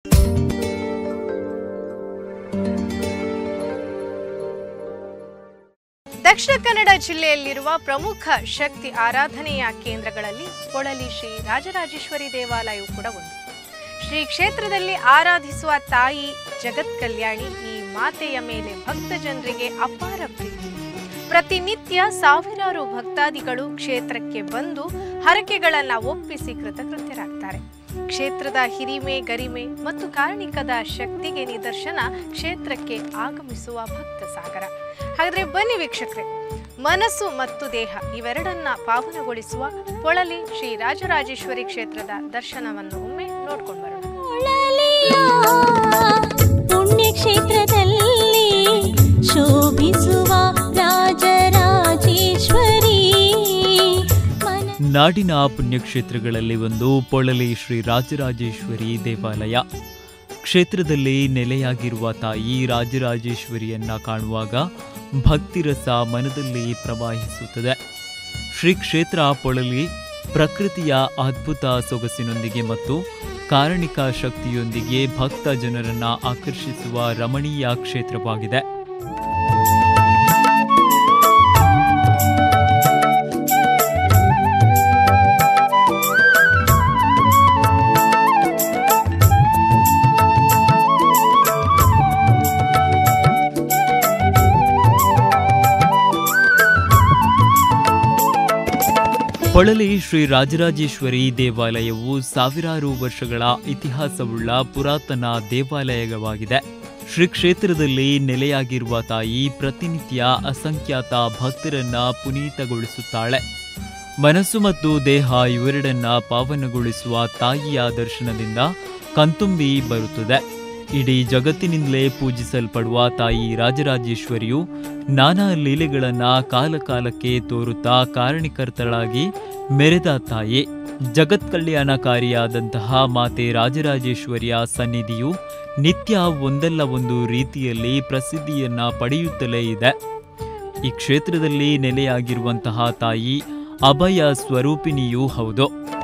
ದಕ್ಷಿಣ ಕನ್ನಡ ಜಿಲ್ಲೆಯಲ್ಲಿರುವ ಪ್ರಮುಖ ಶಕ್ತಿ ಆರಾಧನೆಯ ಕೇಂದ್ರಗಳಲ್ಲಿ ಕೊಳಲಿ ಶ್ರೀ ರಾಜರಾಜೇಶ್ವರಿ ದೇವಾಲಯವು ಕೂಡ ಒಂದು ಶ್ರೀ ಕ್ಷೇತ್ರದಲ್ಲಿ ಆರಾಧಿಸುವ ತಾಯಿ ಜಗತ್ ಕಲ್ಯಾಣಿ ಈ ಮಾತೆಯ ಮೇಲೆ ಭಕ್ತ ಜನರಿಗೆ ಅಪಾರ ಪ್ರೀತಿ ಪ್ರತಿನಿತ್ಯ ಸಾವಿರಾರು ಭಕ್ತಾದಿಗಳು ಕ್ಷೇತ್ರಕ್ಕೆ ಬಂದು ಹರಕೆಗಳನ್ನ ಒಪ್ಪಿಸಿ ಕೃತಕೃತ್ಯರಾಗ್ತಾರೆ ಕ್ಷೇತ್ರದ ಹಿರಿಮೆ ಗರಿಮೆ ಮತ್ತು ಕಾರಣಿಕದ ಶಕ್ತಿಗೆ ನಿದರ್ಶನ ಕ್ಷೇತ್ರಕ್ಕೆ ಆಗಮಿಸುವ ಭಕ್ತ ಸಾಗರ ಹಾಗಾದ್ರೆ ಬನ್ನಿ ವೀಕ್ಷಕರೇ ಮನಸ್ಸು ಮತ್ತು ದೇಹ ಇವೆರಡನ್ನ ಪಾವನಗೊಳಿಸುವ ಪೊಳಲಿ ಶ್ರೀ ರಾಜರಾಜೇಶ್ವರಿ ಕ್ಷೇತ್ರದ ದರ್ಶನವನ್ನು ಒಮ್ಮೆ ನೋಡ್ಕೊಂಡು ಬರೋಣ ಹೊಳಲಿಯ ಪುಣ್ಯಕ್ಷೇತ್ರದಲ್ಲಿ ಶೋಭಿಸುವ ರಾಜರಾಜೇಶ್ವರಿ ಮನ ನಾಡಿನ ಪುಣ್ಯಕ್ಷೇತ್ರಗಳಲ್ಲಿ ಒಂದು ಪೊಳಲಿ ಶ್ರೀ ರಾಜರಾಜೇಶ್ವರಿ ದೇವಾಲಯ ಕ್ಷೇತ್ರದಲ್ಲಿ ನೆಲೆಯಾಗಿರುವ ತಾಯಿ ರಾಜರಾಜೇಶ್ವರಿಯನ್ನ ಕಾಣುವಾಗ ಭಕ್ತಿರಸ ಮನದಲ್ಲಿ ಪ್ರವಾಹಿಸುತ್ತದೆ ಶ್ರೀ ಕ್ಷೇತ್ರ ಪೊಳಲಿ ಪ್ರಕೃತಿಯ ಅದ್ಭುತ ಸೊಗಸಿನೊಂದಿಗೆ ಮತ್ತು ಕಾರಣಿಕ ಶಕ್ತಿಯೊಂದಿಗೆ ಭಕ್ತ ಜನರನ್ನ ಆಕರ್ಷಿಸುವ ರಮಣೀಯ ಕ್ಷೇತ್ರವಾಗಿದೆ ಪೊಳಲಿ ಶ್ರೀ ರಾಜರಾಜೇಶ್ವರಿ ದೇವಾಲಯವು ಸಾವಿರಾರು ವರ್ಷಗಳ ಇತಿಹಾಸವುಳ್ಳ ಪುರಾತನ ದೇವಾಲಯವಾಗಿದೆ ಶ್ರೀ ಕ್ಷೇತ್ರದಲ್ಲಿ ನೆಲೆಯಾಗಿರುವ ತಾಯಿ ಪ್ರತಿನಿತ್ಯ ಅಸಂಖ್ಯಾತ ಭಕ್ತರನ್ನ ಪುನೀತಗೊಳಿಸುತ್ತಾಳೆ ಮನಸ್ಸು ಮತ್ತು ದೇಹ ಇವೆರಡನ್ನ ಪಾವನಗೊಳಿಸುವ ತಾಯಿಯ ದರ್ಶನದಿಂದ ಕಣ್ತುಂಬಿ ಬರುತ್ತದೆ ಇಡೀ ಜಗತ್ತಿನಿಂದಲೇ ಪೂಜಿಸಲ್ಪಡುವ ತಾಯಿ ರಾಜರಾಜೇಶ್ವರಿಯು ನಾನಾ ಲೀಲೆಗಳನ್ನ ಕಾಲಕಾಲಕ್ಕೆ ತೋರುತ್ತಾ ಕಾರಣಿಕರ್ತಳಾಗಿ ಮೆರೆದ ತಾಯಿ ಜಗತ್ ಕಲ್ಯಾಣಕಾರಿಯಾದಂತಹ ಮಾತೆ ರಾಜರಾಜೇಶ್ವರಿಯ ಸನ್ನಿಧಿಯು ನಿತ್ಯ ಒಂದಲ್ಲ ಒಂದು ರೀತಿಯಲ್ಲಿ ಪ್ರಸಿದ್ಧಿಯನ್ನ ಪಡೆಯುತ್ತಲೇ ಇದೆ ಈ ಕ್ಷೇತ್ರದಲ್ಲಿ ನೆಲೆಯಾಗಿರುವಂತಹ ತಾಯಿ ಅಭಯ ಸ್ವರೂಪಿಣಿಯೂ ಹೌದು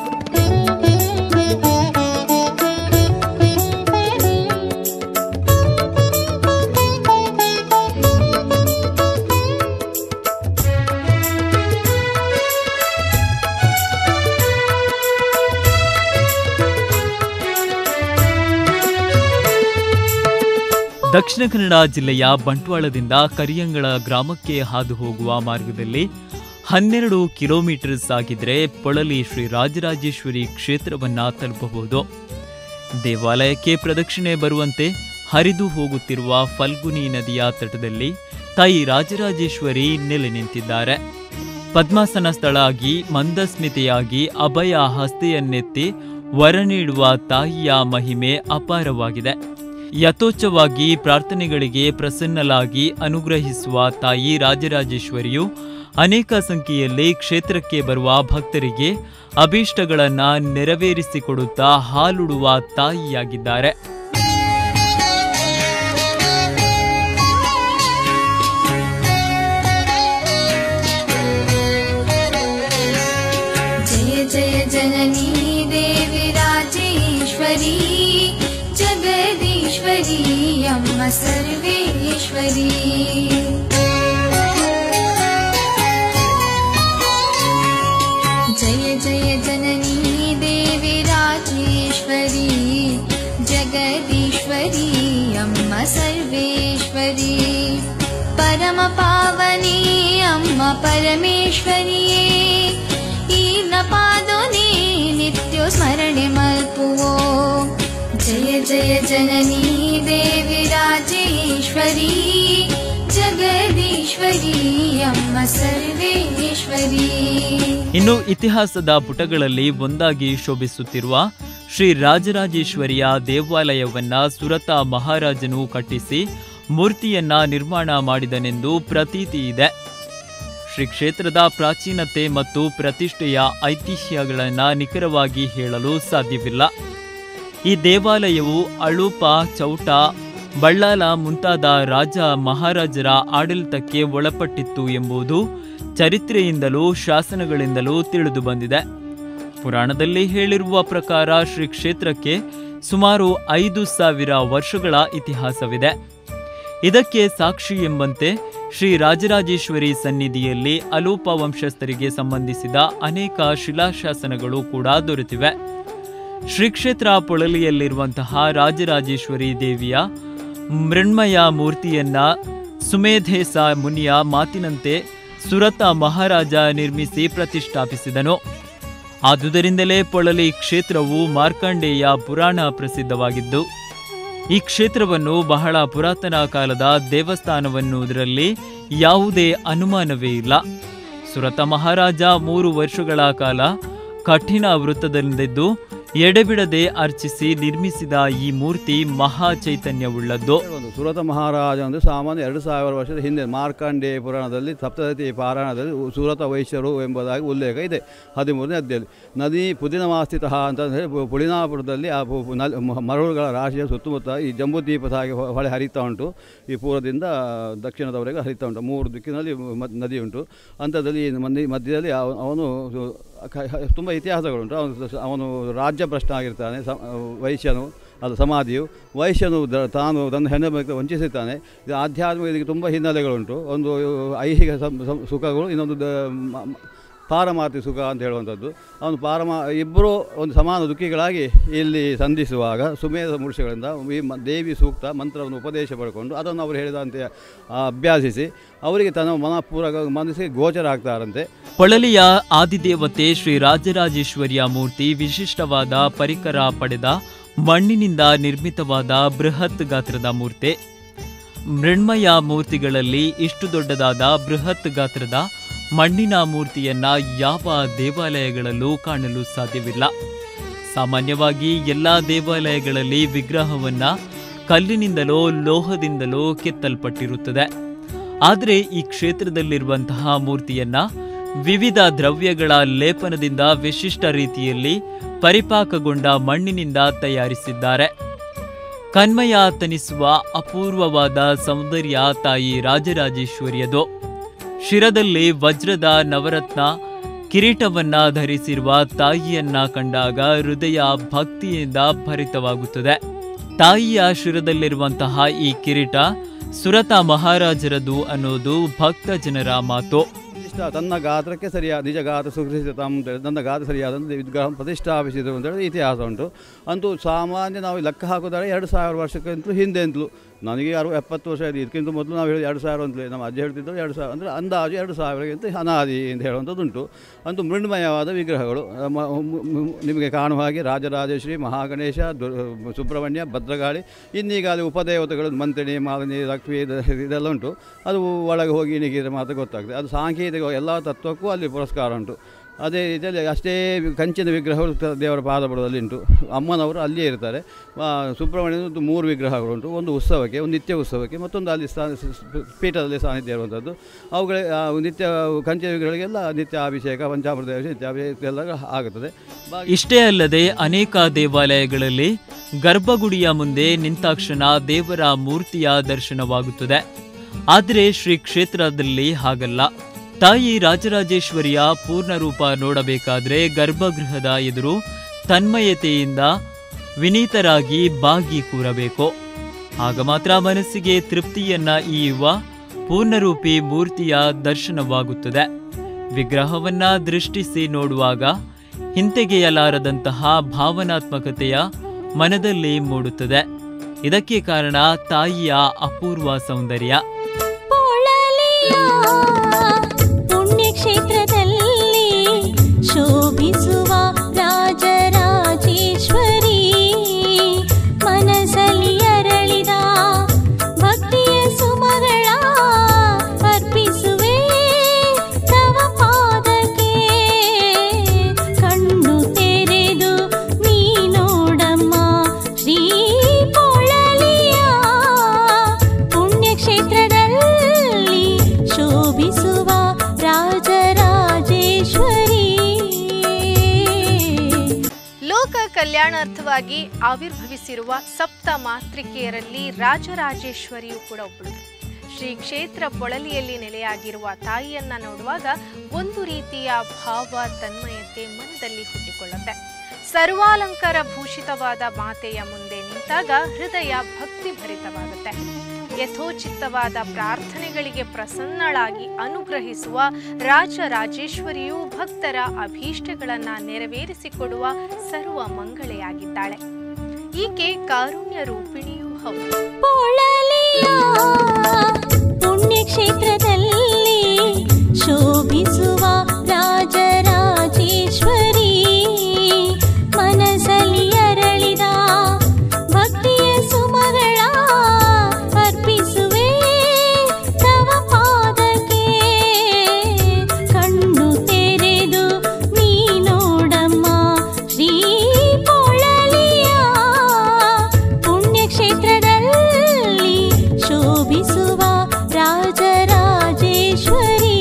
ದಕ್ಷಿಣ ಕನ್ನಡ ಜಿಲ್ಲೆಯ ಬಂಟ್ವಾಳದಿಂದ ಕರಿಯಂಗಳ ಗ್ರಾಮಕ್ಕೆ ಹಾದು ಹೋಗುವ ಮಾರ್ಗದಲ್ಲಿ ಹನ್ನೆರಡು ಕಿಲೋಮೀಟರ್ ಸಾಗಿದ್ರೆ ಪೊಳಲಿ ಶ್ರೀ ರಾಜರಾಜೇಶ್ವರಿ ಕ್ಷೇತ್ರವನ್ನ ತಲುಪಬಹುದು ದೇವಾಲಯಕ್ಕೆ ಪ್ರದಕ್ಷಿಣೆ ಬರುವಂತೆ ಹರಿದು ಹೋಗುತ್ತಿರುವ ಫಲ್ಗುನಿ ನದಿಯ ತಟದಲ್ಲಿ ತಾಯಿ ರಾಜರಾಜೇಶ್ವರಿ ನೆಲೆ ನಿಂತಿದ್ದಾರೆ ಪದ್ಮಾಸನ ಸ್ಥಳಾಗಿ ಮಂದಸ್ಮಿತೆಯಾಗಿ ಅಭಯ ಹಸ್ತೆಯನ್ನೆತ್ತಿ ವರ ನೀಡುವ ತಾಯಿಯ ಮಹಿಮೆ ಅಪಾರವಾಗಿದೆ ಯಥೋಚ್ಛವಾಗಿ ಪ್ರಾರ್ಥನೆಗಳಿಗೆ ಪ್ರಸನ್ನಲಾಗಿ ಅನುಗ್ರಹಿಸುವ ತಾಯಿ ರಾಜರಾಜೇಶ್ವರಿಯು ಅನೇಕ ಸಂಖ್ಯೆಯಲ್ಲಿ ಕ್ಷೇತ್ರಕ್ಕೆ ಬರುವ ಭಕ್ತರಿಗೆ ಅಭೀಷ್ಟಗಳನ್ನ ನೆರವೇರಿಸಿಕೊಡುತ್ತಾ ಹಾಲುಡುವ ತಾಯಿಯಾಗಿದ್ದಾರೆ जय जय जननी देवी राजेश्वरी जगदीश्वरी अम्म सर्वेश्वरी जय जय जननी देवी राजेश्वरी जगदीश्वरी अम्म सर्वेश्वरी परम पावनी अम्म परमेश्वरिये ಈ ಪಾದೋನಿ ನಿತ್ಯ ಸ್ಮರಣೆ ಮಲ್ಪುವೋ ಜಯ ಜಯ ಜನನಿ ದೇವಿ ರಾಜೇಶ್ವರಿ ಜಗದೀಶ್ವರಿ ಅಮ್ಮ ಸರ್ವೇಶ್ವರಿ ಇನ್ನು ಇತಿಹಾಸದ ಪುಟಗಳಲ್ಲಿ ಒಂದಾಗಿ ಶೋಭಿಸುತ್ತಿರುವ ಶ್ರೀ ರಾಜರಾಜೇಶ್ವರಿಯ ದೇವಾಲಯವನ್ನ ಸುರತ ಮಹಾರಾಜನು ಕಟ್ಟಿಸಿ ಮೂರ್ತಿಯನ್ನ ನಿರ್ಮಾಣ ಮಾಡಿದನೆಂದು ಪ್ರತೀತಿ ಇದೆ ಶ್ರೀ ಕ್ಷೇತ್ರದ ಪ್ರಾಚೀನತೆ ಮತ್ತು ಪ್ರತಿಷ್ಠೆಯ ಐತಿಹ್ಯಗಳನ್ನು ನಿಖರವಾಗಿ ಹೇಳಲು ಸಾಧ್ಯವಿಲ್ಲ ಈ ದೇವಾಲಯವು ಅಳುಪ ಚೌಟ ಬಳ್ಳಾಲ ಮುಂತಾದ ರಾಜ ಮಹಾರಾಜರ ಆಡಳಿತಕ್ಕೆ ಒಳಪಟ್ಟಿತ್ತು ಎಂಬುದು ಚರಿತ್ರೆಯಿಂದಲೂ ಶಾಸನಗಳಿಂದಲೂ ತಿಳಿದು ಬಂದಿದೆ ಪುರಾಣದಲ್ಲಿ ಹೇಳಿರುವ ಪ್ರಕಾರ ಶ್ರೀ ಕ್ಷೇತ್ರಕ್ಕೆ ಸುಮಾರು ಐದು ಸಾವಿರ ವರ್ಷಗಳ ಇತಿಹಾಸವಿದೆ ಇದಕ್ಕೆ ಸಾಕ್ಷಿ ಎಂಬಂತೆ ಶ್ರೀ ರಾಜರಾಜೇಶ್ವರಿ ಸನ್ನಿಧಿಯಲ್ಲಿ ಅಲೂಪ ವಂಶಸ್ಥರಿಗೆ ಸಂಬಂಧಿಸಿದ ಅನೇಕ ಶಿಲಾಶಾಸನಗಳು ಕೂಡ ದೊರೆತಿವೆ ಶ್ರೀ ಕ್ಷೇತ್ರ ಪೊಳಲಿಯಲ್ಲಿರುವಂತಹ ರಾಜರಾಜೇಶ್ವರಿ ದೇವಿಯ ಮೃಣ್ಮಯ ಮೂರ್ತಿಯನ್ನ ಸುಮೇಧೇಸ ಮುನಿಯ ಮಾತಿನಂತೆ ಸುರತ ಮಹಾರಾಜ ನಿರ್ಮಿಸಿ ಪ್ರತಿಷ್ಠಾಪಿಸಿದನು ಆದುದರಿಂದಲೇ ಪೊಳಲಿ ಕ್ಷೇತ್ರವು ಮಾರ್ಕಂಡೇಯ ಪುರಾಣ ಪ್ರಸಿದ್ಧವಾಗಿದ್ದು ಈ ಕ್ಷೇತ್ರವನ್ನು ಬಹಳ ಪುರಾತನ ಕಾಲದ ದೇವಸ್ಥಾನವನ್ನುವುದರಲ್ಲಿ ಯಾವುದೇ ಅನುಮಾನವೇ ಇಲ್ಲ ಸುರತ ಮಹಾರಾಜ ಮೂರು ವರ್ಷಗಳ ಕಾಲ ಕಠಿಣ ವೃತ್ತದಲ್ಲಿದ್ದು ಎಡೆಬಿಡದೆ ಅರ್ಚಿಸಿ ನಿರ್ಮಿಸಿದ ಈ ಮೂರ್ತಿ ಮಹಾ ಚೈತನ್ಯವುಳ್ಳದ್ದು ಒಂದು ಸುರತ ಮಹಾರಾಜ ಒಂದು ಸಾಮಾನ್ಯ ಎರಡು ಸಾವಿರ ವರ್ಷದ ಹಿಂದೆ ಮಾರ್ಕಂಡೇ ಪುರಾಣದಲ್ಲಿ ಸಪ್ತಸತಿ ಪಾರಾಯಣದಲ್ಲಿ ಸುರತ ವೈಶ್ಯರು ಎಂಬುದಾಗಿ ಉಲ್ಲೇಖ ಇದೆ ಹದಿಮೂರನೇ ಅಧ್ಯಾಯದಲ್ಲಿ ನದಿ ಪುದಿನಮಾಸ್ಥಿತ ಅಂತ ಹೇಳಿ ಪು- ಪುಳಿನಾಪುರದಲ್ಲಿ ಆ ಪು- ಪು- ನಲ್- ಮ- ಮರಳುಗಳ ರಾಶಿಯ ಸುತ್ತಮುತ್ತ ಈ ಜಂಬೂದ್ವೀಪದ ಹಾಗೆ ಹೊ- ಹೊಳೆ ಹರಿತಾ ಉಂಟು ಈ ಪೂರ್ವದಿಂದ ದಕ್ಷಿಣದವರೆಗೆ ಹರಿತಾ ಉಂಟು ಮೂರು ದಿಕ್ಕಿನಲ್ಲಿ ಮ- ನದಿ ಉಂಟು ಅಂಥದ್ದಲ್ಲಿ ಈ ಮಂದಿ ಮಧ್ಯದಲ್ಲಿ ಅವ- ಅವನು ತುಂಬ ಇತಿಹಾಸಗಳುಂಟು ಅವನು ಸ- ಅವನು ರಾಜ್ಯ ಭ್ರಷ್ಟ ಆಗಿರ್ತಾನೆ ಸ ವೈಶ್ಯನು ಅದು ಸಮಾಧಿಯು ವೈಶ್ಯನು ದ- ತಾನು ತನ್ನ ಹೆಣ್ಣು ಮಕ್ಕಳು ವಂಚಿಸುತ್ತಾನೆ ಇದು ಆಧ್ಯಾತ್ಮಿಕ ಇದಕ್ಕೆ ತುಂಬ ಹಿನ್ನೆಲೆಗಳುಂಟು ಒಂದು ಐಹಿಕ ಸಂ- ಸಂ- ಸುಖಗಳು ಇನ್ನೊಂದು ದ- ಮ- ಮ- ಪಾರಮಾರ್ಥಿ ಸುಖ ಅಂತ ಹೇಳುವಂಥದ್ದು ಅವನು ಪಾರಮಾ ಇಬ್ಬರು ಒಂದು ಸಮಾನ ದುಃಖಿಗಳಾಗಿ ಇಲ್ಲಿ ಸಂಧಿಸುವಾಗ ಸುಮೇಧ ಮೂರ್ಷಗಳಿಂದ ಈ ಮ- ದೇವಿ ಸೂಕ್ತ ಮಂತ್ರವನ್ನು ಉಪದೇಶ ಪಡ್ಕೊಂಡು ಅದನ್ನು ಅವರು ಹೇಳಿದಂತೆ ಆ, ಅಭ್ಯಾಸಿಸಿ ಅವರಿಗೆ ತನ್ನ ಮನಪೂರ್ವಕ ಮನಸ್ಸಿಗೆ ಗೋಚರ ಆಗ್ತಾರಂತೆ ಪೊಳಲಿಯ ಆದಿದೇವತೆ ಶ್ರೀ ರಾಜರಾಜೇಶ್ವರಿಯ ಮೂರ್ತಿ ವಿಶಿಷ್ಟವಾದ ಪರಿಕರ ಪಡೆದ ಮಣ್ಣಿನಿಂದ ನಿರ್ಮಿತವಾದ ಬೃಹತ್ ಗಾತ್ರದ ಮೂರ್ತಿ ಮೃಣ್ಮಯ ಮೂರ್ತಿಗಳಲ್ಲಿ ಇಷ್ಟು ದೊಡ್ಡದಾದ ಬೃಹತ್ ಗಾತ್ರದ ಮಣ್ಣಿನ ಮೂರ್ತಿಯನ್ನ ಯಾವ ದೇವಾಲಯಗಳಲ್ಲೂ ಕಾಣಲು ಸಾಧ್ಯವಿಲ್ಲ ಸಾಮಾನ್ಯವಾಗಿ ಎಲ್ಲ ದೇವಾಲಯಗಳಲ್ಲಿ ವಿಗ್ರಹವನ್ನ ಕಲ್ಲಿನಿಂದಲೋ ಲೋಹದಿಂದಲೋ ಕೆತ್ತಲ್ಪಟ್ಟಿರುತ್ತದೆ ಆದರೆ ಈ ಕ್ಷೇತ್ರದಲ್ಲಿರುವಂತಹ ಮೂರ್ತಿಯನ್ನ ವಿವಿಧ ದ್ರವ್ಯಗಳ ಲೇಪನದಿಂದ ವಿಶಿಷ್ಟ ರೀತಿಯಲ್ಲಿ ಪರಿಪಾಕಗೊಂಡ ಮಣ್ಣಿನಿಂದ ತಯಾರಿಸಿದ್ದಾರೆ ಕನ್ಮಯ ತನಿಸುವ ಅಪೂರ್ವವಾದ ಸೌಂದರ್ಯ ತಾಯಿ ರಾಜರಾಜೇಶ್ವರಿಯದು ಶಿರದಲ್ಲಿ ವಜ್ರದ ನವರತ್ನ ಕಿರೀಟವನ್ನ ಧರಿಸಿರುವ ತಾಯಿಯನ್ನ ಕಂಡಾಗ ಹೃದಯ ಭಕ್ತಿಯಿಂದ ಭರಿತವಾಗುತ್ತದೆ ತಾಯಿಯ ಶಿರದಲ್ಲಿರುವಂತಹ ಈ ಕಿರೀಟ ಸುರತ ಮಹಾರಾಜರದು ಅನ್ನೋದು ಭಕ್ತ ಜನರ ಮಾತು ಪ್ರತಿಷ್ಠಾ ತನ್ನ ಗಾತ್ರಕ್ಕೆ ಸರಿಯಾದ ನಿಜ ಗಾತ್ರ ಸುಗ್ರಹಿತ ಅಂತೇಳಿ ನನ್ನ ಗಾತ್ರ ಸರಿಯಾದ ವಿಗ್ರಹ ಪ್ರತಿಷ್ಠಾಪಿಸಿದರು ಅಂತೇಳಿ ಇತಿಹಾಸ ಉಂಟು ಅಂತೂ ಸಾಮಾನ್ಯ ನಾವು ಲೆಕ್ಕ ಹಾಕೋದಾದ್ರೆ ಎರಡು ಸಾವಿರ ವರ್ಷಕ್ಕಿಂತಲೂ ಹಿಂದೆ ಅಂತಲೂ ನನಗೆ ಯಾರು ಎಪ್ಪತ್ತು ವರ್ಷ ಇದೆ ಇದಕ್ಕಿಂತ ಮೊದಲು ನಾವು ಹೇಳಿ ಎರಡು ಸಾವಿರ ಅಂತಲೇ ನಮ್ಮ ಅಜ್ಜ ಹೇಳ್ತಿದ್ರು ಎರಡು ಸಾವಿರ ಅಂದರೆ ಅಂದಾಜು ಎರಡು ಸಾವಿರಕ್ಕಿಂತ ಅನಾದಿ ಅಂತ ಹೇಳುವಂಥದ್ದುಂಟು ಅಂತೂ ಮೃಣ್ಮಯವಾದ ವಿಗ್ರಹಗಳು ಮ- ಮು- ಮು- ನಿಮಗೆ ಕಾಣುವ ಹಾಗೆ ರಾಜರಾಜೇಶ್ವರಿ ಮಹಾಗಣೇಶ ದು- ಸುಬ್ರಹ್ಮಣ್ಯ ಭದ್ರಗಾಳಿ ಇನ್ನೀಗ ಅಲ್ಲಿ ಉಪದೇವತೆಗಳು ಮಂತ್ರಿಣಿ ಮಾಲಿನಿ ಲಕ್ಷ್ಮಿ ಇದು- ಇದೆಲ್ಲ ಉಂಟು ಅದು ಒಳಗೆ ಹೋಗಿ ಇಣಿಗಿದ್ರೆ ಮಾತ್ರ ಗೊತ್ತಾಗ್ತದೆ ಅದು ಸಾಂಕೇತಿಕ ಎಲ್ಲ ತತ್ವಕ್ಕೂ ಅಲ್ಲಿ ಪುರಸ್ಕಾರ ಉಂಟು ಅದೇ ರೀತಿಯಲ್ಲಿ ಅಷ್ಟೇ ಕಂಚಿನ ವಿಗ್ರಹಗಳು ತ- ದೇವರ ಪಾದಬುಡದಲ್ಲಿ ಉಂಟು ಅಮ್ಮನವರು ಅಲ್ಲಿಯೇ ಇರ್ತಾರೆ ಆ, ಸುಬ್ರಹ್ಮಣ್ಯನದ್ದು ಮೂರು ವಿಗ್ರಹಗಳುಂಟು ಒಂದು ಉತ್ಸವಕ್ಕೆ ಒಂದು ನಿತ್ಯ ಉತ್ಸವಕ್ಕೆ ಮತ್ತೊಂದು ಅಲ್ಲಿ ಸ್ಥಾನ ಸ- ಸ- ಪೀಠದಲ್ಲಿ ಸಾನ್ನಿಧ್ಯ ಇರುವಂಥದ್ದು ಅವುಗಳೇ ಆ, ನಿತ್ಯ ಕಂಚಿನ ವಿಗ್ರಹಗಳಿಗೆಲ್ಲ ನಿತ್ಯ ಅಭಿಷೇಕ ಪಂಚಾಮೃತ ಅಭಿಷೇಕ ನಿತ್ಯ ಅಭಿಷೇಕ ಎಲ್ಲ ಆಗುತ್ತದೆ ಬಾಕಿ ಇಷ್ಟೇ ಅಲ್ಲದೆ ಅನೇಕ ದೇವಾಲಯಗಳಲ್ಲಿ ಗರ್ಭಗುಡಿಯ ಮುಂದೆ ನಿಂತಾಕ್ಷಣ ದೇವರ ಮೂರ್ತಿಯ ದರ್ಶನವಾಗುತ್ತದೆ ಆದರೆ ಶ್ರೀ ಕ್ಷೇತ್ರದಲ್ಲಿ ಹಾಗಲ್ಲ ತಾಯಿ ರಾಜರಾಜೇಶ್ವರಿಯ ಪೂರ್ಣ ರೂಪ ನೋಡಬೇಕಾದ್ರೆ ಗರ್ಭಗೃಹದ ಎದುರು ತನ್ಮಯತೆಯಿಂದ ವಿನೀತರಾಗಿ ಬಾಗಿ ಕೂರಬೇಕು ಆಗ ಮಾತ್ರ ಮನಸ್ಸಿಗೆ ತೃಪ್ತಿಯನ್ನ ಈಯುವ ಪೂರ್ಣರೂಪಿ ಮೂರ್ತಿಯ ದರ್ಶನವಾಗುತ್ತದೆ ವಿಗ್ರಹವನ್ನ ದೃಷ್ಟಿಸಿ ನೋಡುವಾಗ ಹಿಂತೆಗೆಯಲಾರದಂತಹ ಭಾವನಾತ್ಮಕತೆಯ ಮನದಲ್ಲಿ ಮೂಡುತ್ತದೆ ಇದಕ್ಕೆ ಕಾರಣ ತಾಯಿಯ ಅಪೂರ್ವ ಸೌಂದರ್ಯ ಪೊಳಲಿಯ ಪುಣ್ಯಕ್ಷೇತ್ರದಲ್ಲಿ ಶೋಭಿಸುವ ರಾಜರಾಜೇಶ್ವರಿ ಮನಸ್ಸಲ್ಲಿ ಅರಳಿದ ಭಕ್ತಿಯ ಸುಮಗಳ ಅರ್ಪಿಸುವೆ ತವ ಪಾದಕ್ಕೆ ಕಣ್ಣು ತೆರೆದು ನೀ ನೋಡಮ್ಮ ಶ್ರೀ ಪೊಳಲಿಯ ಪುಣ್ಯಕ್ಷೇತ್ರದಲ್ಲಿ ಶೋಭಿಸುವ ರಾಜರಾಜೇಶ್ವರಿ ಲೋಕ ಕಲ್ಯಾಣಾರ್ಥವಾಗಿ ಆವಿರ್ಭವಿಸಿರುವ ಸಪ್ತ ಮಾತೃಕೆಯರಲ್ಲಿ ರಾಜರಾಜೇಶ್ವರಿಯು ಕೂಡ ಒಬ್ಬಳು ಶ್ರೀ ಕ್ಷೇತ್ರ ಪೊಳಲಿಯಲ್ಲಿ ನೆಲೆಯಾಗಿರುವ ತಾಯಿಯನ್ನ ನೋಡುವಾಗ ಒಂದು ರೀತಿಯ ಭಾವ ತನ್ಮಯತೆ ಮನದಲ್ಲಿ ಹುಟ್ಟಿಕೊಳ್ಳುತ್ತೆ ಸರ್ವಾಲಂಕಾರ ಭೂಷಿತವಾದ ಮಾತೆಯ ಮುಂದೆ ನಿಂತಾಗ ಹೃದಯ ಭಕ್ತಿ ಭರಿತವಾಗುತ್ತೆ ಯಥೋಚಿತ್ತವಾದ ಪ್ರಾರ್ಥನೆಗಳಿಗೆ ಪ್ರಸನ್ನಳಾಗಿ ಅನುಗ್ರಹಿಸುವ ರಾಜರಾಜೇಶ್ವರಿಯು ಭಕ್ತರ ಅಭೀಷ್ಟಗಳನ್ನ ನೆರವೇರಿಸಿಕೊಡುವ ಸರ್ವ ಮಂಗಳೆಯಾಗಿದ್ದಾಳೆ ಈಕೆ ಕಾರುಣ್ಯ ರೂಪಿಣಿಯೂ ಹೌದು ಪೊಳಲಿಯ ಪುಣ್ಯಕ್ಷೇತ್ರದಲ್ಲಿ ಶೋಭಿಸುವ ರಾಜರಾಜೇಶ್ವರಿ ಮನಸ್ಸಲ್ಲಿ ಅರಳಿದ ಭಕ್ತಿಯ ಸುಮಗಳ ಅರ್ಪಿಸುವೆ ತವ ಪಾದಕ್ಕೆ ಕಣ್ಣು ತೆರೆದು ನೀ ನೋಡಮ್ಮ ಶ್ರೀ ಪೊಳಲಿಯ ಪುಣ್ಯಕ್ಷೇತ್ರದಲ್ಲಿ ಶೋಭಿಸುವ ರಾಜರಾಜೇಶ್ವರಿ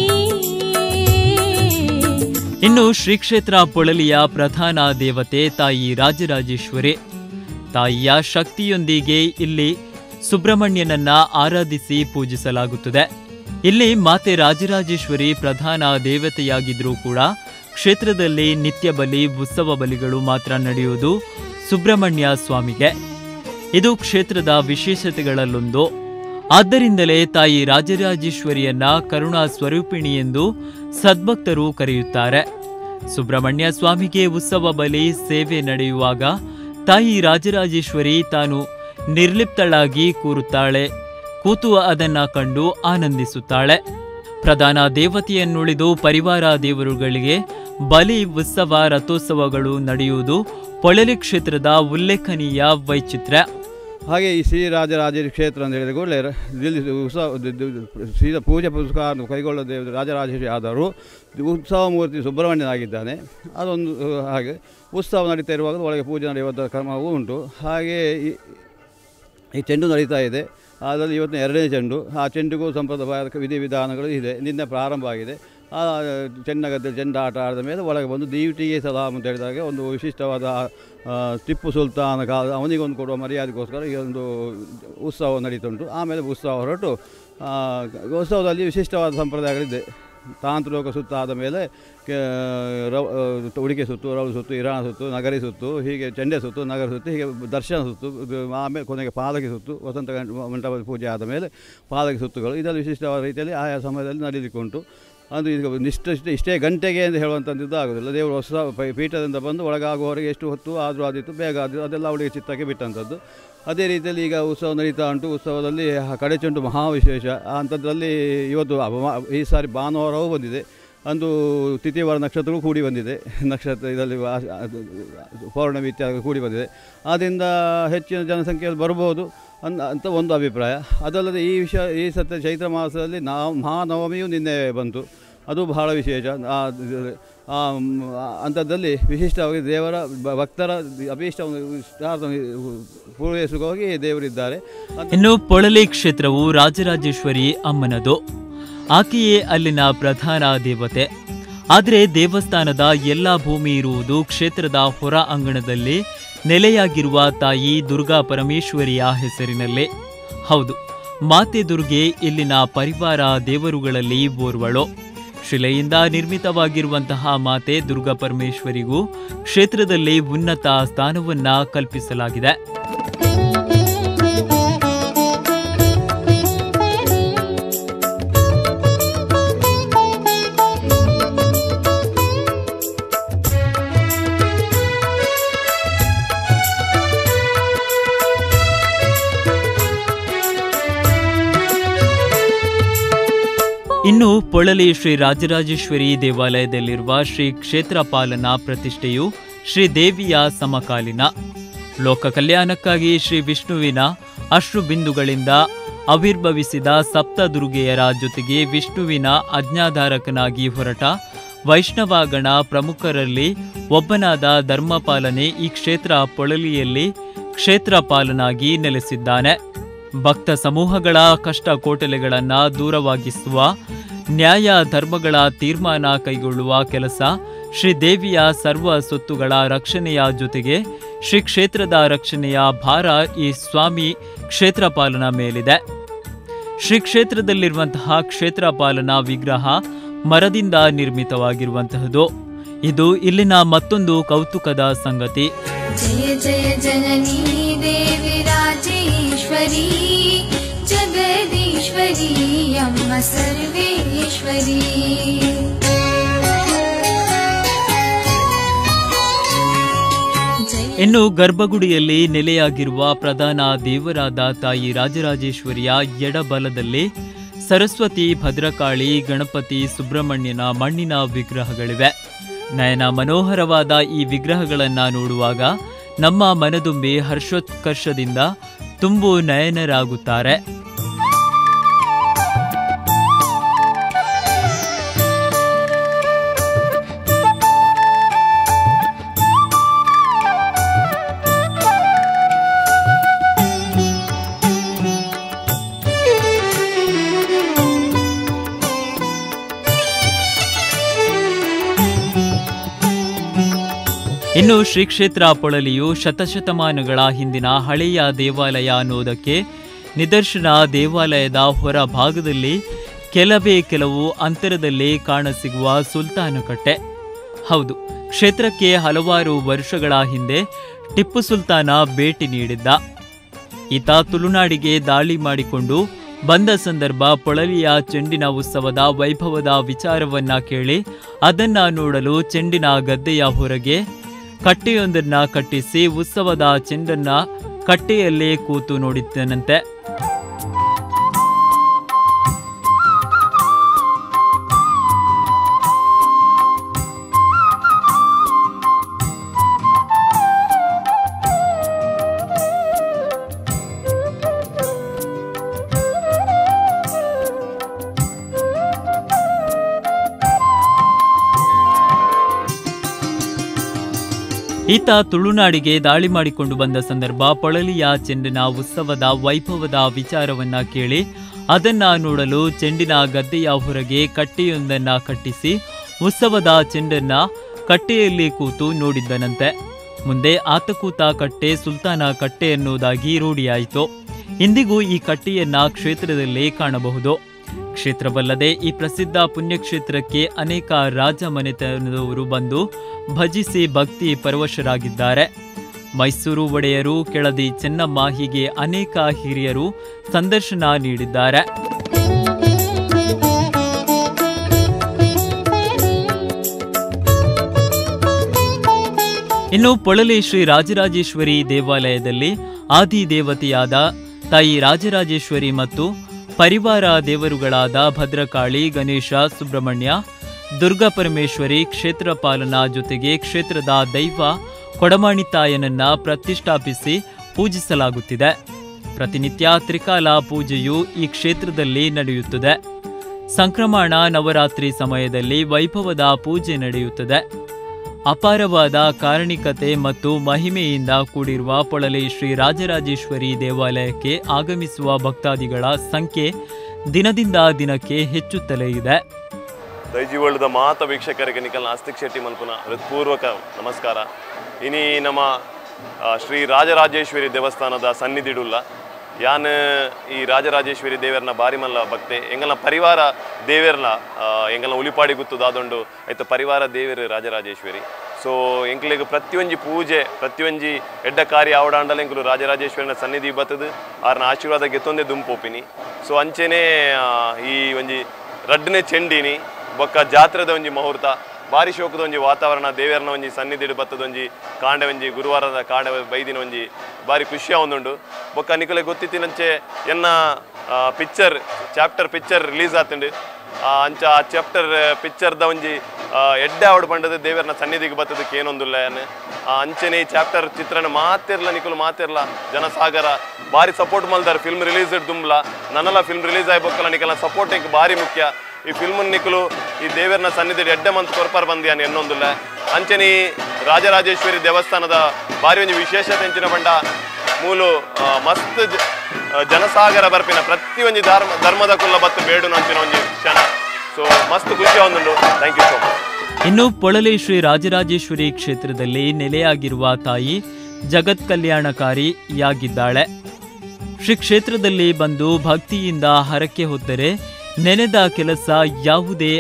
ಇನ್ನು ಶ್ರೀ ಕ್ಷೇತ್ರ ಪೊಳಲಿಯ ಪ್ರಧಾನ ದೇವತೆ ತಾಯಿ ರಾಜರಾಜೇಶ್ವರಿ ತಾಯಿಯ ಶಕ್ತಿಯೊಂದಿಗೆ ಇಲ್ಲಿ ಸುಬ್ರಹ್ಮಣ್ಯನನ್ನ ಆರಾಧಿಸಿ ಪೂಜಿಸಲಾಗುತ್ತದೆ ಇಲ್ಲಿ ಮಾತೆ ರಾಜರಾಜೇಶ್ವರಿ ಪ್ರಧಾನ ದೇವತೆಯಾಗಿದ್ರೂ ಕೂಡ ಕ್ಷೇತ್ರದಲ್ಲಿ ನಿತ್ಯ ಬಲಿ ಉತ್ಸವ ಬಲಿಗಳು ಮಾತ್ರ ನಡೆಯುವುದು ಸುಬ್ರಹ್ಮಣ್ಯ ಸ್ವಾಮಿಗೆ ಇದು ಕ್ಷೇತ್ರದ ವಿಶೇಷತೆಗಳಲ್ಲೊಂದು ಆದ್ದರಿಂದಲೇ ತಾಯಿ ರಾಜರಾಜೇಶ್ವರಿಯನ್ನ ಕರುಣಾ ಸ್ವರೂಪಿಣಿ ಎಂದು ಸದ್ಭಕ್ತರು ಕರೆಯುತ್ತಾರೆ ಸುಬ್ರಹ್ಮಣ್ಯ ಸ್ವಾಮಿಗೆ ಉತ್ಸವ ಬಲಿ ಸೇವೆ ನಡೆಯುವಾಗ ತಾಯಿ ರಾಜರಾಜೇಶ್ವರಿ ತಾನು ನಿರ್ಲಿಪ್ತಳಾಗಿ ಕೂರುತ್ತಾಳೆ ಕೂತು ಅದನ್ನ ಕಂಡು ಆನಂದಿಸುತ್ತಾಳೆ ಪ್ರಧಾನ ದೇವತೆಯನ್ನುಳಿದು ಪರಿವಾರ ದೇವರುಗಳಿಗೆ ಬಲಿ ಉತ್ಸವ ರಥೋತ್ಸವಗಳು ನಡೆಯುವುದು ಪೊಳಲಿ ಕ್ಷೇತ್ರದ ಉಲ್ಲೇಖನೀಯ ವೈಚಿತ್ರ್ಯ ಹಾಗೆ ಈ ಶ್ರೀರಾಜರಾಜೇಶ್ವರಿ ಕ್ಷೇತ್ರ ಅಂತ ಹೇಳಿದ ಕೂಡಲೇ ರ- ಇಲ್ಲಿ ಉತ್ಸವ ದ- ದ- ಸೀದಾ ಪೂಜೆ ಪುರಸ್ಕಾರ ಕೈಗೊಳ್ಳುವ ದೇವರು ರಾಜರಾಜೇಶ್ವರಿ ಆದರೂ ಉತ್ಸವ ಮೂರ್ತಿ ಸುಬ್ರಹ್ಮಣ್ಯನಾಗಿದ್ದಾನೆ ಅದೊಂದು ಅಹ್, ಹಾಗೆ ಉತ್ಸವ ನಡೀತಾ ಇರುವಾಗ ಒಳಗೆ ಪೂಜೆ ನಡೆಯುವಂಥ ಕ್ರಮವೂ ಉಂಟು ಹಾಗೆ ಈ ಈ ಚೆಂಡು ನಡೀತಾ ಇದೆ ಅದರಲ್ಲಿ ಇವತ್ತು ಎರಡನೇ ಚೆಂಡು ಆ ಚೆಂಡಿಗೂ ಸಂಪ್ರದಾಯಕ ವಿಧಿವಿಧಾನಗಳು ಇದೆ ನಿನ್ನೆ ಪ್ರಾರಂಭ ಆಗಿದೆ ಆ ಚೆನ್ನಗದ್ದೆ ಚೆಂಡಾಟ ಆಡಿದ ಮೇಲೆ ಒಳಗೆ ಬಂದು ದೀವಿಟಿಗೆ ಸಲಾಮ್ ಅಂತ ಹೇಳಿದಾಗ ಒಂದು ವಿಶಿಷ್ಟವಾದ ಆ, ಟಿಪ್ಪು ಸುಲ್ತಾನ ಕಾಲ ಅವನಿಗೊಂದು ಕೊಡುವ ಮರ್ಯಾದೆಗೋಸ್ಕರ ಈ ಒಂದು ಉತ್ಸವ ನಡೀತುಂಟು ಆಮೇಲೆ ಉತ್ಸವ ಹೊರಟು ಆ, ಉತ್ಸವದಲ್ಲಿ ವಿಶಿಷ್ಟವಾದ ಸಂಪ್ರದಾಯಗಳಿದೆ ತಾಂತ್ರಿಕ ಸುತ್ತ ಆದ ಮೇಲೆ ಕೆ- ರವ್ ಉಡಿಕೆ ಸುತ್ತು ರವು ಸುತ್ತು ಇರಾಣ ಸುತ್ತು ನಗರಿ ಸುತ್ತು ಹೀಗೆ ಚೆಂಡೆ ಸುತ್ತು ನಗರ ಸುತ್ತು ಹೀಗೆ ದರ್ಶನ ಸುತ್ತು ಇದು ಆಮೇಲೆ ಕೊನೆಗೆ ಪಾಲಕಿ ಸುತ್ತು ವಸಂತ ಗಂಟ- ಮಂಟಪದ ಪೂಜೆ ಆದ ಮೇಲೆ ಪಾಲಕಿ ಸುತ್ತುಗಳು ಇದರಲ್ಲಿ ವಿಶಿಷ್ಟವಾದ ರೀತಿಯಲ್ಲಿ ಆಯಾ ಸಮಯದಲ್ಲಿ ನಡೀಲಿಕ್ಕೆ ಉಂಟು ಅದು ಈಗ ಇಷ್ಟ ಇಷ್ಟೇ ಇಷ್ಟೇ ಗಂಟೆಗೆ ಅಂತ ಹೇಳುವಂಥದ್ದು ಆಗೋದಿಲ್ಲ ದೇವರು ಹೊಸ ಪೈ- ಪೀಠದಿಂದ ಬಂದು ಒಳಗಾಗುವವರೆಗೆ ಎಷ್ಟು ಹೊತ್ತು ಆದರೂ ಆದಿತ್ತು ಬೇಗ ಆದಿತ್ತು ಅದೆಲ್ಲ ಅವಳಿಗೆ ಚಿತ್ತಕ್ಕೆ ಬಿಟ್ಟಂಥದ್ದು ಅದೇ ರೀತಿಯಲ್ಲಿ ಈಗ ಉತ್ಸವ ನಡೀತಾ ಉಂಟು ಉತ್ಸವದಲ್ಲಿ ಹ- ಕಡೆ ಚೆಂಡು ಮಹಾ ವಿಶೇಷ ಆ ಅಂಥದ್ರಲ್ಲಿ ಇವತ್ತು ಅವ- ಈ ಸಾರಿ ಭಾನುವಾರವೂ ಬಂದಿದೆ ಅಂದು ತಿಥಿವಾರ ನಕ್ಷತ್ರವೂ ಕೂಡಿ ಬಂದಿದೆ ನಕ್ಷತ್ರ ಇದರಲ್ಲಿ ವಾ- ಅದು ಪೌರ್ಣಮಿ ಇತ್ಯಾದಿ ಕೂಡಿ ಬಂದಿದೆ ಆದ್ದರಿಂದ ಹೆಚ್ಚಿನ ಜನಸಂಖ್ಯೆಯಲ್ಲಿ ಬರ್ಬೋದು ಅನ್ ಅಂತ ಒಂದು ಅಭಿಪ್ರಾಯ ಅದಲ್ಲದೆ ಈ ವಿಷಯ ಈ ಸತ್ಯ ಚೈತ್ರ ಮಾಸದಲ್ಲಿ ನಾ ಮಹಾನವಮಿಯು ನಿನ್ನೆ ಬಂತು ಅದು ಬಹಳ ವಿಶೇಷ ಆ ದ- ಆ ಮ್, ಆ ಅಂಥದ್ದಲ್ಲಿ ವಿಶಿಷ್ಟವಾಗಿ ದೇವರ ಬ- ಭಕ್ತರ ಅಭೀಷ್ಟವನ್ನು ಇಷ್ಟಾರ್ಥವನ್ನು ಪೂರೈಸುವಾಗಿ ದೇವರಿದ್ದಾರೆ ಅಂತ ಇನ್ನು ಪೊಳಲಿ ಕ್ಷೇತ್ರವು ರಾಜರಾಜೇಶ್ವರಿ ಅಮ್ಮನದು ಆಕೆಯೇ ಅಲ್ಲಿನ ಪ್ರಧಾನ ದೇವತೆ ಆದರೆ ದೇವಸ್ಥಾನದ ಎಲ್ಲ ಭೂಮಿ ಇರುವುದು ಕ್ಷೇತ್ರದ ಹೊರ ಅಂಗಣದಲ್ಲಿ ನೆಲೆಯಾಗಿರುವ ತಾಯಿ ದುರ್ಗಾ ಪರಮೇಶ್ವರಿಯ ಹೆಸರಿನಲ್ಲೇ ಹೌದು ಮಾತೆ ದುರ್ಗೆ ಇಲ್ಲಿನ ಪರಿವಾರ ದೇವರುಗಳಲ್ಲಿ ಓರ್ವಳು ಶಿಲೆಯಿಂದ ನಿರ್ಮಿತವಾಗಿರುವಂತಹ ಮಾತೆ ದುರ್ಗಾ ಪರಮೇಶ್ವರಿಗೂ ಕ್ಷೇತ್ರದಲ್ಲಿ ಉನ್ನತ ಸ್ಥಾನವನ್ನ ಕಲ್ಪಿಸಲಾಗಿದೆ ಇನ್ನು ಪೊಳಲಿ ಶ್ರೀ ರಾಜರಾಜೇಶ್ವರಿ ದೇವಾಲಯದಲ್ಲಿರುವ ಶ್ರೀ ಕ್ಷೇತ್ರ ಪಾಲನ ಪ್ರತಿಷ್ಠೆಯು ಶ್ರೀ ದೇವಿಯ ಸಮಕಾಲೀನ ಲೋಕ ಕಲ್ಯಾಣಕ್ಕಾಗಿ ಶ್ರೀ ವಿಷ್ಣುವಿನ ಅಶ್ರು ಬಿಂದುಗಳಿಂದ ಆವಿರ್ಭವಿಸಿದ ಸಪ್ತದುರ್ಗೆಯರ ಜೊತೆಗೆ ವಿಷ್ಣುವಿನ ಅಜ್ಞಾಧಾರಕನಾಗಿ ಹೊರಟ ವೈಷ್ಣವಗಣ ಪ್ರಮುಖರಲ್ಲಿ ಒಬ್ಬನಾದ ಧರ್ಮಪಾಲನೆ ಈ ಕ್ಷೇತ್ರ ಪೊಳಲಿಯಲ್ಲಿ ಕ್ಷೇತ್ರ ಪಾಲನಾಗಿ ನೆಲೆಸಿದ್ದಾನೆ ಭಕ್ತ ಸಮೂಹಗಳ ಕಷ್ಟ ಕೋಟಲೆಗಳನ್ನ ದೂರವಾಗಿಸುವ ನ್ಯಾಯ ಧರ್ಮಗಳ ತೀರ್ಮಾನ ಕೈಗೊಳ್ಳುವ ಕೆಲಸ ಶ್ರೀದೇವಿಯ ಸರ್ವ ಸೊತ್ತುಗಳ ರಕ್ಷಣೆಯ ಜೊತೆಗೆ ಶ್ರೀ ಕ್ಷೇತ್ರದ ರಕ್ಷಣೆಯ ಭಾರ ಈ ಸ್ವಾಮಿ ಕ್ಷೇತ್ರ ಪಾಲನ ಮೇಲಿದೆ ಶ್ರೀ ಕ್ಷೇತ್ರದಲ್ಲಿರುವಂತಹ ಕ್ಷೇತ್ರ ಪಾಲನಾ ವಿಗ್ರಹ ಮರದಿಂದ ನಿರ್ಮಿತವಾಗಿರುವಂತಹದ್ದು ಇದು ಇಲ್ಲಿನ ಮತ್ತೊಂದು ಕೌತುಕದ ಸಂಗತಿ जय जय जननी देवी राजेश्वरी जगदीश्वरी अम्म सर्वेश्वरी जय ಇನ್ನು ಗರ್ಭಗುಡಿಯಲ್ಲಿ ನೆಲೆಯಾಗಿರುವ ಪ್ರಧಾನ ದೇವರಾದ ತಾಯಿ ರಾಜರಾಜೇಶ್ವರಿಯ ಎಡಬಲದಲ್ಲಿ ಸರಸ್ವತಿ ಭದ್ರಕಾಳಿ ಗಣಪತಿ ಸುಬ್ರಹ್ಮಣ್ಯನ ಮಣ್ಣಿನ ವಿಗ್ರಹಗಳಿವೆ ನಯನ ಮನೋಹರವಾದ ಈ ವಿಗ್ರಹಗಳನ್ನ ನೋಡುವಾಗ ನಮ್ಮ ಮನದುಂಬಿ ಹರ್ಷೋತ್ಕರ್ಷದಿಂದ ತುಂಬು ನಯನರಾಗುತ್ತಾರೆ ಇನ್ನು ಶ್ರೀ ಕ್ಷೇತ್ರ ಪೊಳಲಿಯು ಶತಶತಮಾನಗಳ ಹಿಂದಿನ ಹಳೆಯ ದೇವಾಲಯ ಅನ್ನೋದಕ್ಕೆ ನಿದರ್ಶನ ದೇವಾಲಯದ ಹೊರ ಭಾಗದಲ್ಲಿ ಕೆಲವೇ ಕೆಲವು ಅಂತರದಲ್ಲಿ ಕಾಣಸಿಗುವ ಸುಲ್ತಾನ ಕಟ್ಟೆ ಹೌದು ಕ್ಷೇತ್ರಕ್ಕೆ ಹಲವಾರು ವರ್ಷಗಳ ಹಿಂದೆ ಟಿಪ್ಪು ಸುಲ್ತಾನ ಭೇಟಿ ನೀಡಿದ್ದ ಈತ ತುಳುನಾಡಿಗೆ ದಾಳಿ ಮಾಡಿಕೊಂಡು ಬಂದ ಸಂದರ್ಭ ಪೊಳಲಿಯ ಚೆಂಡಿನ ಉತ್ಸವದ ವೈಭವದ ವಿಚಾರವನ್ನ ಕೇಳಿ ಅದನ್ನ ನೋಡಲು ಚೆಂಡಿನ ಗದ್ದೆಯ ಹೊರಗೆ ಕಟ್ಟೆಯೊಂದನ್ನ ಕಟ್ಟಿಸಿ ಉತ್ಸವದ ಚೆಂಡನ್ನ ಕಟ್ಟೆಯಲ್ಲೇ ಕೂತು ನೋಡಿದ್ದನಂತೆ ಈತ ತುಳುನಾಡಿಗೆ ದಾಳಿ ಮಾಡಿಕೊಂಡು ಬಂದ ಸಂದರ್ಭ ಪೊಳಲಿಯ ಚೆಂಡಿನ ಉತ್ಸವದ ವೈಭವದ ವಿಚಾರವನ್ನ ಕೇಳಿ ಅದನ್ನ ನೋಡಲು ಚೆಂಡಿನ ಗದ್ದೆಯ ಹೊರಗೆ ಕಟ್ಟೆಯೊಂದನ್ನ ಕಟ್ಟಿಸಿ ಉತ್ಸವದ ಚೆಂಡನ್ನ ಕಟ್ಟೆಯಲ್ಲಿ ಕೂತು ನೋಡಿದ್ದನಂತೆ ಮುಂದೆ ಆತ ಕೂತ ಕಟ್ಟೆ ಸುಲ್ತಾನ ಕಟ್ಟೆ ಎನ್ನುವುದಾಗಿ ರೂಢಿಯಾಯಿತು ಇಂದಿಗೂ ಈ ಕಟ್ಟೆಯನ್ನ ಕ್ಷೇತ್ರದಲ್ಲೇ ಕಾಣಬಹುದು ಕ್ಷೇತ್ರವಲ್ಲದೆ ಈ ಪ್ರಸಿದ್ಧ ಪುಣ್ಯಕ್ಷೇತ್ರಕ್ಕೆ ಅನೇಕ ರಾಜ ಮನೆತನದವರು ಬಂದು ಭಜಿಸಿ ಭಕ್ತಿ ಪರವಶರಾಗಿದ್ದಾರೆ ಮೈಸೂರು ಒಡೆಯರು ಕೆಳದಿ ಚೆನ್ನಮ್ಮ ಹೀಗೆ ಅನೇಕ ಹಿರಿಯರು ಸಂದರ್ಶನ ನೀಡಿದ್ದಾರೆ ಇನ್ನು ಪೊಳಲಿ ಶ್ರೀ ರಾಜರಾಜೇಶ್ವರಿ ದೇವಾಲಯದಲ್ಲಿ ಆದಿ ದೇವತೆಯಾದ ತಾಯಿ ರಾಜರಾಜೇಶ್ವರಿ ಮತ್ತು ಪರಿವಾರ ದೇವರುಗಳಾದ ಭದ್ರಕಾಳಿ ಗಣೇಶ ಸುಬ್ರಹ್ಮಣ್ಯ ದುರ್ಗಾ ಪರಮೇಶ್ವರಿ ಕ್ಷೇತ್ರ ಪಾಲನ ಜೊತೆಗೆ ಕ್ಷೇತ್ರದ ದೈವ ಕೊಡಮಾಣಿತಾಯನನ್ನ ಪ್ರತಿಷ್ಠಾಪಿಸಿ ಪೂಜಿಸಲಾಗುತ್ತಿದೆ ಪ್ರತಿನಿತ್ಯ ತ್ರಿಕಾಲ ಪೂಜೆಯು ಈ ಕ್ಷೇತ್ರದಲ್ಲಿ ನಡೆಯುತ್ತದೆ ಸಂಕ್ರಮಣ ನವರಾತ್ರಿ ಸಮಯದಲ್ಲಿ ವೈಭವದ ಪೂಜೆ ನಡೆಯುತ್ತದೆ ಅಪಾರವಾದ ಕಾರಣಿಕತೆ ಮತ್ತು ಮಹಿಮೆಯಿಂದ ಕೂಡಿರುವ ಪೊಳಲಿ ಶ್ರೀ ರಾಜರಾಜೇಶ್ವರಿ ದೇವಾಲಯಕ್ಕೆ ಆಗಮಿಸುವ ಭಕ್ತಾದಿಗಳ ಸಂಖ್ಯೆ ದಿನದಿಂದ ದಿನಕ್ಕೆ ಹೆಚ್ಚುತ್ತಲೇ ಇದೆ ದೈಜಿ ವರ್ಲ್ಡ್ದ ಮಾತ ವೀಕ್ಷಕರಿಗೆ ನಿಖಲ್ ನಾಸ್ತಿಕ್ ಶೆಟ್ಟಿ ಮಲ್ಪುನ ಹೃತ್ಪೂರ್ವಕ ನಮಸ್ಕಾರ ಇನಿ ನಮ್ಮ ಆ, ಶ್ರೀ ರಾಜರಾಜೇಶ್ವರಿ ದೇವಸ್ಥಾನದ ಸನ್ನಿಧಿಡುಲ್ಲ ಯಾನ್ ಈ ರಾಜರಾಜೇಶ್ವರಿ ದೇವರನ್ನ ಬಾರಿ ಮಲ್ಲ ಭಕ್ತೆ ಎಂಗಲ್ನ ಪರಿವಾರ ದೇವರ್ನ ಆ, ಎಂಗಲ್ನ ಉಲಿಪಾಡಿ ಗುತ್ತುದಾದೊಂಡು ಐತ ಪರಿವಾರ ದೇವರು ರಾಜರಾಜೇಶ್ವರಿ ಸೊ ಎಂಕ್ಲಿಗೆ ಪ್ರತಿಯೊಂಜಿ ಪೂಜೆ ಪ್ರತಿಯೊಂಜಿ ಎಡ್ಡ ಕಾರ್ಯ ಆವಡಾಂಡಲ ಎಂಕುಲು ರಾಜರಾಜೇಶ್ವರಿನ ಸನ್ನಿಧಿ ಬತ್ತದು ಆರ್ನ ಆಶೀರ್ವಾದ ಗೆತ್ತೊಂದೇ ದುಂಪೋಪಿನಿ ಸೊ ಅಂಚೆನೆ ಆ, ಈ ಒಂಜಿ ರಡ್ಡನೆ ಚೆಂಡಿನಿ ಬೊಕ್ಕ ಜಾತ್ರೆದ ಒಂಜಿ ಮುಹೂರ್ತ ಬಾರಿ ಶೋಕದ ಒಂಜಿ ವಾತಾವರಣ ದೇವರನ ಒಂಜಿ ಸನ್ನಿಧಿಡು ಬತ್ತದ ಒಂಜಿ ಕಾಂಡೆ ಒಂಜಿ ಗುರುವಾರದ ಕಾಂಡೆ ಬೈದಿನ ಒಂಜಿ ಬಾರಿ ಖುಷಿ ಆವೊಂದುಂಡು ಬೊಕ್ಕ ನಿಕಲೆ ಗೊತ್ತಿತ್ತಿನಂಚೆ ಎನ್ನ ಪಿಕ್ಚರ್ ಚಾಪ್ಟರ್ ಪಿಕ್ಚರ್ ರಿಲೀಸ್ ಆತುಂಡು ಆ, ಅಂಚ ಆ ಚಾಪ್ಟರ್ ಪಿಕ್ಚರ್ದ ಒಂಜಿ ಆ, ಎಡ್ಡೆ ಆವಡ್ ಪಂಡದ ದೇವರನ ಸನ್ನಿಧಿಗೆ ಬತ್ತದಕ್ಕೆ ಏನೊಂದುಲ್ಲ ಏನ್ ಆ ಅಂಚನೆ ಈ ಚಾಪ್ಟರ್ ಚಿತ್ರನ ಮಾತಿರ್ಲ ನಿಕುಲು ಮಾತಿರ್ಲ ಜನಸಾಗರ ಬಾರಿ ಸಪೋರ್ಟ್ ಮಲ್ದಾರ ಫಿಲ್ಮ್ ರಿಲೀಸ್ ದುಂಬ್ಲ ನನ್ನಲ್ಲ ಫಿಲ್ಮ್ ರಿಲೀಸ್ ಆಯ್ಬೇಕಲ್ಲ ನಿಕಲ ಸಪೋರ್ಟ್ ಎಂಕ್ ಬಾರಿ ಮುಖ್ಯ ಈ ಫಿಲ್ಮ್ ನಿಕಲು ಈ ದೇವರನ ಸನ್ನಿಧಿ ಎಡ್ಡೆ ಮಂತ್ ಕೊರ್ಪಾರ್ ಬಂದಿಯಾನ ಎನ್ನೊಂದುಲ್ಲ ಅಂಚನೆ ಈ ರಾಜರಾಜೇಶ್ವರಿ ದೇವಸ್ಥಾನದ ಬಾರಿ ಒಂದು ವಿಶೇಷತೆ ಎಂಚಿನ ಬಂಡ ಮೂಲು ಆ, ಮಸ್ತ್ ಜ- ಆ, ಜನಸಾಗರ ಬರ್ಪಿನ ಪ್ರತಿಯೊಂದು ಧರ್ಮ ಧರ್ಮದ ಕುಲ್ಲ ಬತ್ತು ಬೇಡು ಅಂಚಿನ ಒಂದು ಕ್ಷಣ ಸೊ ಮಸ್ತ್ ಖುಷಿ ಆವೊಂದುಂಡು ಥ್ಯಾಂಕ್ ಯು ಸೋ ಮಚ್ ಇನ್ನು ಪೊಳಲಿ ಶ್ರೀ ರಾಜರಾಜೇಶ್ವರಿ ಕ್ಷೇತ್ರದಲ್ಲಿ ನೆಲೆಯಾಗಿರುವ ತಾಯಿ ಜಗತ್ ಕಲ್ಯಾಣಕಾರಿಯಾಗಿದ್ದಾಳೆ ಶ್ರೀ ಕ್ಷೇತ್ರದಲ್ಲಿ ಬಂದು ಭಕ್ತಿಯಿಂದ ಹರಕೆ ಹೊತ್ತರೆ ನೆನೆದ ಕೆಲಸ ಯಾವುದೇ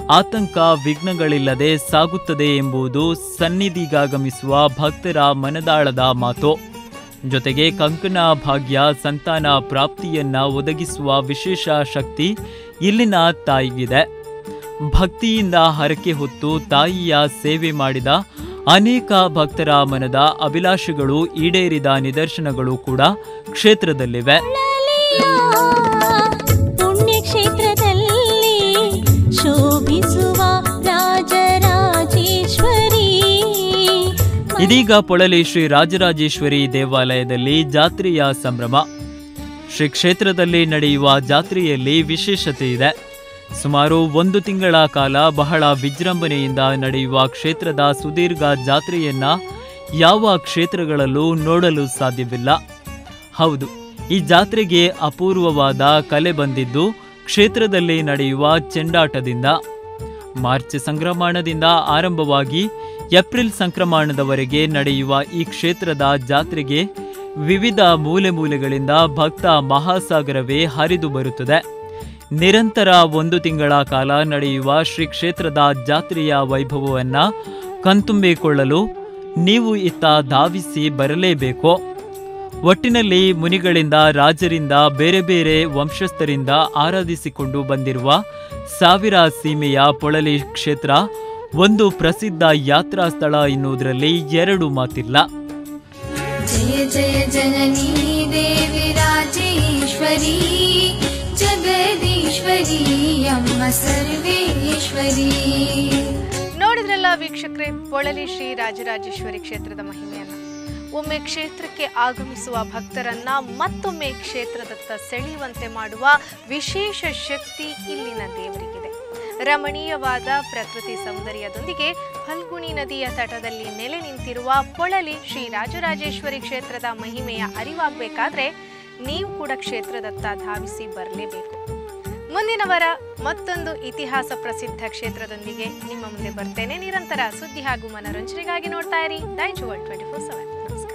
ಆತಂಕ ವಿಘ್ನಗಳಿಲ್ಲದೆ ಸಾಗುತ್ತದೆ ಎಂಬುದು ಸನ್ನಿಧಿಗಾಗಮಿಸುವ ಭಕ್ತರ ಮನದಾಳದ ಮಾತು ಜೊತೆಗೆ ಕಂಕಣ ಭಾಗ್ಯ ಸಂತಾನ ಪ್ರಾಪ್ತಿಯನ್ನ ಒದಗಿಸುವ ವಿಶೇಷ ಶಕ್ತಿ ಇಲ್ಲಿನ ತಾಯಿಗಿದೆ ಭಕ್ತಿಯಿಂದ ಹರಕೆ ಹೊತ್ತು ತಾಯಿಯ ಸೇವೆ ಮಾಡಿದ ಅನೇಕ ಭಕ್ತರ ಮನದ ಅಭಿಲಾಷೆಗಳು ಈಡೇರಿದ ನಿದರ್ಶನಗಳು ಕೂಡ ಕ್ಷೇತ್ರದಲ್ಲಿವೆ ಪೊಳಲಿಯ ಪುಣ್ಯಕ್ಷೇತ್ರದಲ್ಲಿ ಶೋಭಿಸುವ ರಾಜರಾಜೇಶ್ವರಿ ಇದೀಗ ಪೊಳಲಿ ಶ್ರೀ ರಾಜರಾಜೇಶ್ವರಿ ದೇವಾಲಯದಲ್ಲಿ ಜಾತ್ರೆಯ ಸಂಭ್ರಮ ಶ್ರೀ ಕ್ಷೇತ್ರದಲ್ಲಿ ನಡೆಯುವ ಜಾತ್ರೆಯಲ್ಲಿ ವಿಶೇಷತೆ ಇದೆ ಸುಮಾರು ಒಂದು ತಿಂಗಳ ಕಾಲ ಬಹಳ ವಿಜೃಂಭಣೆಯಿಂದ ನಡೆಯುವ ಕ್ಷೇತ್ರದ ಸುದೀರ್ಘ ಜಾತ್ರೆಯನ್ನ ಯಾವ ಕ್ಷೇತ್ರಗಳಲ್ಲೂ ನೋಡಲು ಸಾಧ್ಯವಿಲ್ಲ ಹೌದು ಈ ಜಾತ್ರೆಗೆ ಅಪೂರ್ವವಾದ ಕಲೆ ಬಂದಿದ್ದು ಕ್ಷೇತ್ರದಲ್ಲಿ ನಡೆಯುವ ಚೆಂಡಾಟದಿಂದ ಮಾರ್ಚ್ ಸಂಕ್ರಮಣದಿಂದ ಆರಂಭವಾಗಿ ಏಪ್ರಿಲ್ ಸಂಕ್ರಮಣದವರೆಗೆ ನಡೆಯುವ ಈ ಕ್ಷೇತ್ರದ ಜಾತ್ರೆಗೆ ವಿವಿಧ ಮೂಲೆ ಮೂಲೆಗಳಿಂದ ಭಕ್ತ ಮಹಾಸಾಗರವೇ ಹರಿದು ಬರುತ್ತದೆ ನಿರಂತರ ಒಂದು ತಿಂಗಳ ಕಾಲ ನಡೆಯುವ ಶ್ರೀ ಕ್ಷೇತ್ರದ ಜಾತ್ರೆಯ ವೈಭವವನ್ನ ಕಣ್ತುಂಬಿಕೊಳ್ಳಲು ನೀವು ಇತ್ತ ಧಾವಿಸಿ ಬರಲೇಬೇಕು ಒಟ್ಟಿನಲ್ಲಿ ಮುನಿಗಳಿಂದ ರಾಜರಿಂದ ಬೇರೆ ಬೇರೆ ವಂಶಸ್ಥರಿಂದ ಆರಾಧಿಸಿಕೊಂಡು ಬಂದಿರುವ ಸಾವಿರ ಸೀಮೆಯ ಪೊಳಲಿ ಕ್ಷೇತ್ರ ಒಂದು ಪ್ರಸಿದ್ಧ ಯಾತ್ರಾ ಸ್ಥಳ ಎನ್ನುವುದರಲ್ಲಿ ಎರಡು ಮಾತಿಲ್ಲ जय जय जननी देवी राजेश्वरी जगदीश्वरी अम्म सर्वेश्वरी ನೋಡಿದ್ರಲ್ಲ ವೀಕ್ಷಕರೇ ಪೊಳಲಿ ಶ್ರೀ ರಾಜರಾಜೇಶ್ವರಿ ಕ್ಷೇತ್ರದ ಮಹಿಮೆಯನ್ನ ಒಮ್ಮೆ ಕ್ಷೇತ್ರಕ್ಕೆ ಆಗಮಿಸುವ ಭಕ್ತರನ್ನ ಮತ್ತೊಮ್ಮೆ ಕ್ಷೇತ್ರದತ್ತ ಸೆಳೆಯುವಂತೆ ಮಾಡುವ ವಿಶೇಷ ಶಕ್ತಿ ಇಲ್ಲಿನ ದೇವರಿಗಿದೆ ರಮಣೀಯವಾದ ಪ್ರಕೃತಿ ಸೌಂದರ್ಯದೊಂದಿಗೆ ಫಲ್ಗುಣಿ ನದಿಯ ತಟದಲ್ಲಿ ನೆಲೆ ನಿಂತಿರುವ ಪೊಳಲಿ ಶ್ರೀ ರಾಜರಾಜೇಶ್ವರಿ ಕ್ಷೇತ್ರದ ಮಹಿಮೆಯ ಅರಿವಾಗಬೇಕಾದ್ರೆ ನೀವು ಕೂಡ ಕ್ಷೇತ್ರದತ್ತ ಧಾವಿಸಿ ಬರಲೇಬೇಕು ಮುಂದಿನ ವಾರ ಮತ್ತೊಂದು ಇತಿಹಾಸ ಪ್ರಸಿದ್ಧ ಕ್ಷೇತ್ರದೊಂದಿಗೆ ನಿಮ್ಮ ಮುಂದೆ ಬರ್ತೇನೆ ನಿರಂತರ ಸುದ್ದಿ ಹಾಗೂ ಮನೋರಂಜನೆಗಾಗಿ ನೋಡ್ತಾ ಇರಿ Daiji world twenty four seven ನಮಸ್ಕಾರ